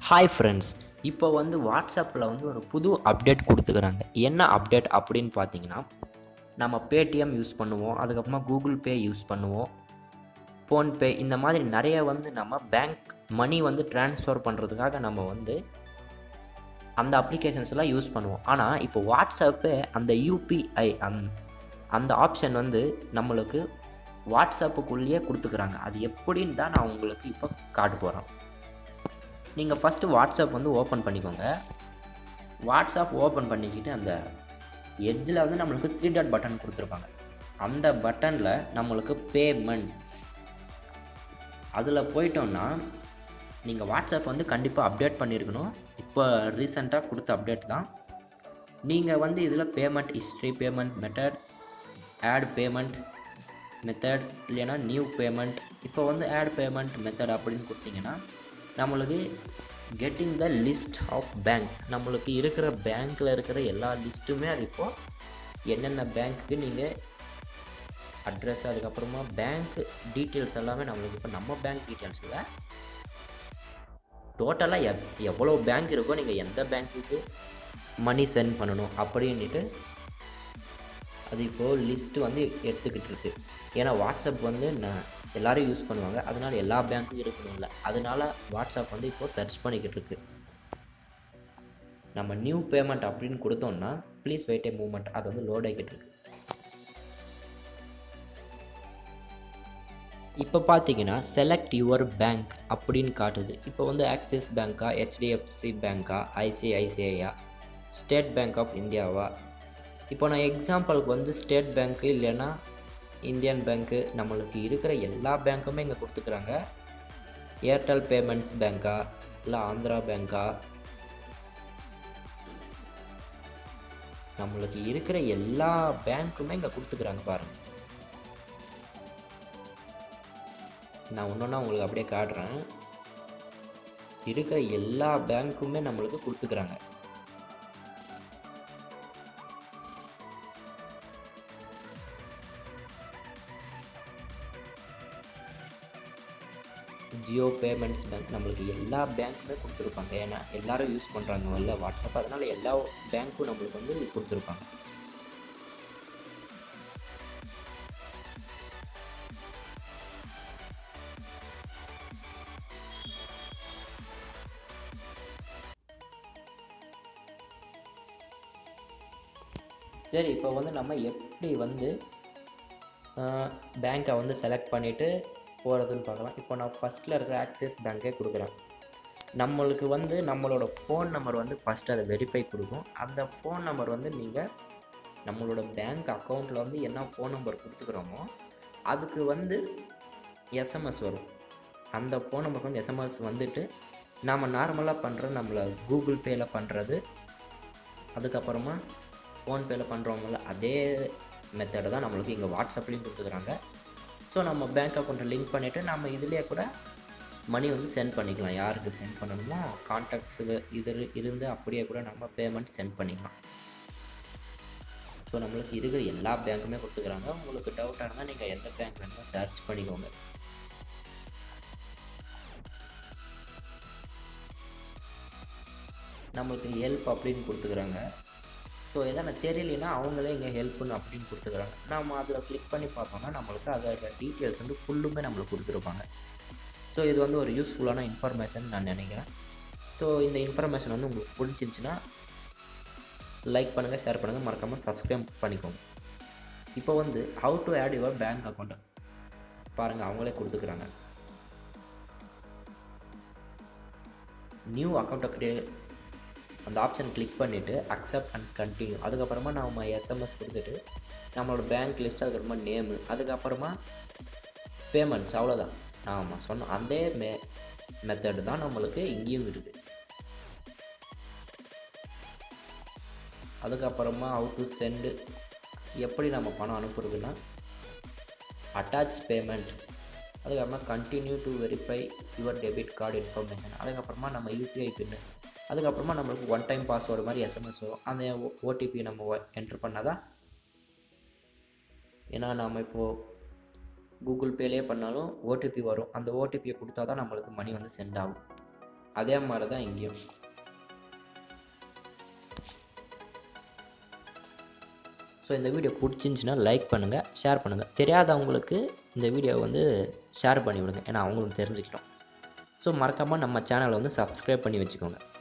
hi friends இப்போ வந்து வாட்ஸ்அப்பில் வந்து ஒரு புது அப்டேட் கொடுத்துக்கிறாங்க என்ன அப்டேட் அப்படின்னு பார்த்தீங்கன்னா நம்ம பேடிஎம் யூஸ் பண்ணுவோம் அதுக்கப்புறமா கூகுள் பே யூஸ் பண்ணுவோம் ஃபோன்பே இந்த மாதிரி நிறைய வந்து நம்ம பேங்க் மணி வந்து ட்ரான்ஸ்ஃபர் பண்ணுறதுக்காக நம்ம வந்து அந்த அப்ளிகேஷன்ஸ்லாம் யூஸ் பண்ணுவோம் ஆனால் இப்போ வாட்ஸ்அப்பு அந்த யூபிஐ அந் அந்த ஆப்ஷன் வந்து நம்மளுக்கு வாட்ஸ்அப்புக்குள்ளேயே கொடுத்துக்கிறாங்க அது எப்படின்னு தான் நான் உங்களுக்கு இப்போ காட்ட போகிறேன் நீங்கள் ஃபஸ்ட்டு வாட்ஸ்அப் வந்து ஓப்பன் பண்ணிக்கோங்க வாட்ஸ்அப் ஓப்பன் பண்ணிக்கிட்டு அந்த எட்ஜில் வந்து நம்மளுக்கு த்ரீ டாட் பட்டன் கொடுத்துருப்பாங்க அந்த பட்டனில் நம்மளுக்கு பேமெண்ட்ஸ் அதில் போயிட்டோன்னா நீங்கள் வாட்ஸ்அப் வந்து கண்டிப்பாக அப்டேட் பண்ணியிருக்கணும் இப்போ ரீசெண்டாக கொடுத்த அப்டேட் தான் நீங்கள் வந்து இதில் payment history payment method add payment method இல்லைன்னா நியூ பேமெண்ட் இப்போ வந்து ஆட் பேமெண்ட் மெத்தட் அப்படின்னு கொடுத்தீங்கன்னா நம்மளுக்கு getting the list of banks நம்மளுக்கு இருக்கிற பேங்க்கில் இருக்கிற எல்லா லிஸ்ட்டுமே அது இப்போது என்னென்ன பேங்க்குக்கு நீங்கள் அட்ரஸ் அதுக்கப்புறமா பேங்க் டீட்டெயில்ஸ் எல்லாமே நம்மளுக்கு இப்போ நம்ம பேங்க் டீட்டெயில்ஸில் டோட்டலாக எவ் எவ்வளோ பேங்க் இருக்கோ நீங்கள் எந்த பேங்க்குக்கு மணி சென்ட் பண்ணணும் அப்படின்ட்டு அது இப்போது லிஸ்ட்டு வந்து எடுத்துக்கிட்டு இருக்கு ஏன்னா வாட்ஸ்அப் வந்து நான் எல்லோரும் யூஸ் பண்ணுவாங்க அதனால எல்லா பேங்க்கும் இருக்கணும்ல அதனால வாட்ஸ்அப் வந்து இப்போது சர்ச் பண்ணிக்கிட்டு இருக்கு நம்ம நியூ பேமெண்ட் அப்படின்னு கொடுத்தோம்னா ப்ளீஸ் வெயிட் ஏ மூமெண்ட் அது வந்து லோட் ஆகிக்கிட்டு இருக்கு இப்போ பார்த்தீங்கன்னா செலக்ட் யுவர் பேங்க் அப்படின்னு காட்டுது இப்போ வந்து ஆக்சிஸ் பேங்க்கா ஹெச்டிஎஃப்சி பேங்க்கா ஐசிஐசிஐயா ஸ்டேட் பேங்க் ஆஃப் இந்தியாவா இப்போ நான் எக்ஸாம்பிளுக்கு வந்து ஸ்டேட் பேங்க்கு இல்லைன்னா இந்தியன் பேங்க்கு நம்மளுக்கு இருக்கிற எல்லா பேங்க்குமே இங்கே கொடுத்துக்குறாங்க ஏர்டெல் பேமெண்ட்ஸ் பேங்க்கா இல்லை ஆந்திரா பேங்க்கா நம்மளுக்கு இருக்கிற எல்லா பேங்க்குமே இங்கே கொடுத்துக்குறாங்க பாருங்கள் நான் ஒன்றா உங்களுக்கு அப்படியே காட்டுறேன் இருக்கிற எல்லா பேங்க்குமே நம்மளுக்கு கொடுத்துக்குறாங்க ஜியோ பேமெண்ட்ஸ் பேங்க் நம்மளுக்கு எல்லா பேங்க்குமே கொடுத்துருப்பாங்க ஏன்னா எல்லாரும் யூஸ் பண்ணுறாங்கல்ல வாட்ஸ்அப் அதனால் எல்லா பேங்க்கும் நம்மளுக்கு வந்து கொடுத்துருப்பாங்க சரி இப்போ வந்து நம்ம எப்படி வந்து பேங்க்கை வந்து செலக்ட் பண்ணிவிட்டு போகிறதுன்னு பார்க்கலாம் இப்போ நான் ஃபஸ்ட்டில் இருக்கிற ஆக்சிஸ் பேங்க்கே கொடுக்குறேன் நம்மளுக்கு வந்து நம்மளோட ஃபோன் நம்பர் வந்து ஃபஸ்ட்டு அதை வெரிஃபை கொடுக்கும் அந்த ஃபோன் நம்பர் வந்து நீங்கள் நம்மளோட பேங்க் அக்கௌண்ட்டில் வந்து என்ன ஃபோன் நம்பர் கொடுத்துக்குறோமோ அதுக்கு வந்து எஸ்எம்எஸ் வரும் அந்த ஃபோன் நம்பருக்கு வந்து எஸ்எம்எஸ் வந்துட்டு நாம் நார்மலாக பண்ணுற நம்மளை கூகுள் பேயில் பண்ணுறது அதுக்கப்புறமா ஃபோன்பேயில் பண்ணுறவங்கள அதே மெத்தடை தான் நம்மளுக்கு இங்கே வாட்ஸ்அப்லேயும் கொடுத்துக்குறாங்க ஸோ நம்ம பேங்க் அக்கௌண்ட்டை லிங்க் பண்ணிவிட்டு நம்ம இதிலே கூட மணி வந்து சென்ட் பண்ணிக்கலாம் யாருக்கு சென்ட் பண்ணணுமோ கான்டாக்ட்ஸில் இது இருந்து அப்படியே கூட நம்ம பேமெண்ட் சென்ட் பண்ணிக்கலாம் ஸோ நம்மளுக்கு இருக்கிற எல்லா பேங்க்குமே கொடுத்துக்குறாங்க உங்களுக்கு டவுட்டாக இருந்தால் நீங்கள் எந்த பேங்க் வேணுமோ சர்ச் பண்ணிக்கோங்க நம்மளுக்கு ஹெல்ப் அப்படின்னு கொடுத்துக்குறாங்க ஸோ எதனா தெரியலனா அவங்களே இங்கே ஹெல்ப்னு அப்படின்னு கொடுத்துக்குறாங்க நம்ம அதில் கிளிக் பண்ணி பார்த்தோம்னா நம்மளுக்கு அதோட டீட்டெயில்ஸ் வந்து ஃபுல்லுமே நம்மளுக்கு கொடுத்துருப்பாங்க ஸோ இது வந்து ஒரு யூஸ்ஃபுல்லான இன்ஃபர்மேஷன் நான் நினைக்கிறேன் ஸோ இந்த இன்ஃபர்மேஷன் வந்து உங்களுக்கு பிடிச்சிருந்துச்சின்னா லைக் பண்ணுங்கள் ஷேர் பண்ணுங்கள் மறக்காமல் சப்ஸ்கிரைப் பண்ணிக்கோங்க இப்போ வந்து how to add your bank account பாருங்கள் அவங்களே கொடுத்துக்குறாங்க நியூ அக்கௌண்ட்டை க்ரியேட் அந்த ஆப்ஷன் கிளிக் பண்ணிவிட்டு அக்செப்ட் அண்ட் கண்டினியூ அதுக்கப்புறமா நம்ம எஸ்எம்எஸ் கொடுத்துட்டு நம்மளோட பேங்க் லிஸ்ட் அதுக்கப்புறமா நேமு அதுக்கப்புறமா பேமெண்ட்ஸ் அவ்வளோதான் ஆமாம் சொன்னோம் அதே மே மெத்தடு தான் நம்மளுக்கு இங்கேயும் இருக்குது அதுக்கப்புறமா ஹவு டு சென்டு எப்படி நம்ம பணம் அனுப்புறதுன்னா அட்டாச் பேமெண்ட் அதுக்கப்புறமா continue to verify your debit card information அதுக்கப்புறமா நம்ம யூபிஐ பின்னு அதுக்கப்புறமா நம்மளுக்கு ஒன் டைம் பாஸ்வேர்டு மாதிரி எஸ்எம்எஸ் வரும் அந்த ஓடிபி நம்ம என்ட்ரு பண்ணால் தான் ஏன்னா நம்ம இப்போது கூகுள் பேலே பண்ணாலும் ஓடிபி வரும் அந்த ஓடிபியை கொடுத்தா தான் நம்மளுக்கு மணி வந்து சென்ட் ஆகும் அதே மாதிரி தான் இங்கேயும் ஸோ இந்த வீடியோ பிடிச்சிருந்துச்சின்னா லைக் பண்ணுங்கள் ஷேர் பண்ணுங்கள் தெரியாதவங்களுக்கு இந்த வீடியோவை வந்து ஷேர் பண்ணி விடுங்க ஏன்னா அவங்களும் தெரிஞ்சுக்கிட்டோம் ஸோ மறக்காமல் நம்ம சேனலை வந்து சப்ஸ்கிரைப் பண்ணி வச்சுக்கோங்க